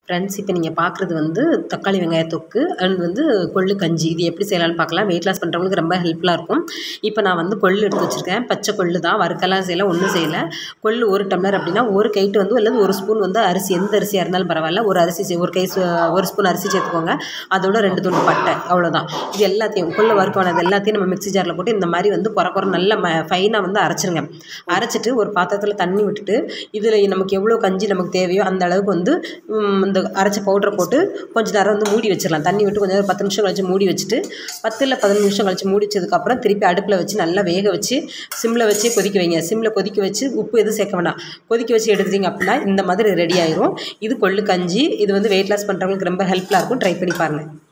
friends இப்போ நீங்கள் பார்க்குறது வந்து தக்காளி வெங்காய தொக்கு அண்ட் வந்து கொள்ளு கஞ்சி இது எப்படி செய்யலாம்னு பார்க்கலாம் வெயிட் லாஸ் பண்ணுறவங்களுக்கு ரொம்ப ஹெல்ப்ஃபுல்லாக இருக்கும் இப்போ நான் வந்து கொள்ளு எடுத்து வச்சுருக்கேன் பச்சை கொள்ளு தான் வறுக்கலாம் செய்யலை ஒன்றும் செய்யலை கொள்ளு ஒரு டம்ளர் அப்படின்னா ஒரு கைட்டு வந்து அல்லது ஒரு ஸ்பூன் வந்து அரிசி எந்த அரிசியாக இருந்தாலும் பரவாயில்ல ஒரு அரிசி சே- ஒரு கை சு- ஒரு ஸ்பூன் அரிசி சேர்த்துக்கோங்க அதோட ரெண்டு துண்டு பட்டை அவ்வளோதான் இது எல்லாத்தையும் கொள்ளு வறுக்கணும் எல்லாத்தையும் நம்ம மிக்ஸி ஜாரில் போட்டு இந்த மாதிரி வந்து குறை குறை நல்ல ம ஃபைனாக வந்து அரைச்சிருங்க அரைச்சிட்டு ஒரு பாத்திரத்தில் தண்ணி விட்டுட்டு இதில் நமக்கு எவ்வளோ கஞ்சி நமக்கு தேவையோ அந்த அளவுக்கு வந்து ம், இந்த அரைச்ச பவுடரை போட்டு கொஞ்ச நேரம் வந்து மூடி வச்சிடலாம் தண்ணி விட்டு கொஞ்சம் நேரம் பத்து நிமிஷம் கழிச்சு மூடி வச்சுட்டு பத்து இல்லை பதினஞ்சு நிமிஷம் கழிச்சு மூடி வச்சதுக்கப்புறம் திருப்பி அடுப்பில் வச்சு நல்லா வேக வச்சு சிம்மில் வச்சு கொதிக்க வைங்க சிம்மில் கொதிக்க வச்சு உப்பு எதுவும் சேர்க்க வேண்டாம் கொதிக்க வச்சு எடுத்துட்டீங்க அப்படின்னா இந்த மாதிரி ரெடி ஆயிரும் இது கொள்ளு கஞ்சி இது வந்து வெயிட் லாஸ் பண்ணுறவங்களுக்கு ரொம்ப ஹெல்ப்ஃபுல்லாக இருக்கும் ட்ரை பண்ணி பாருங்கள்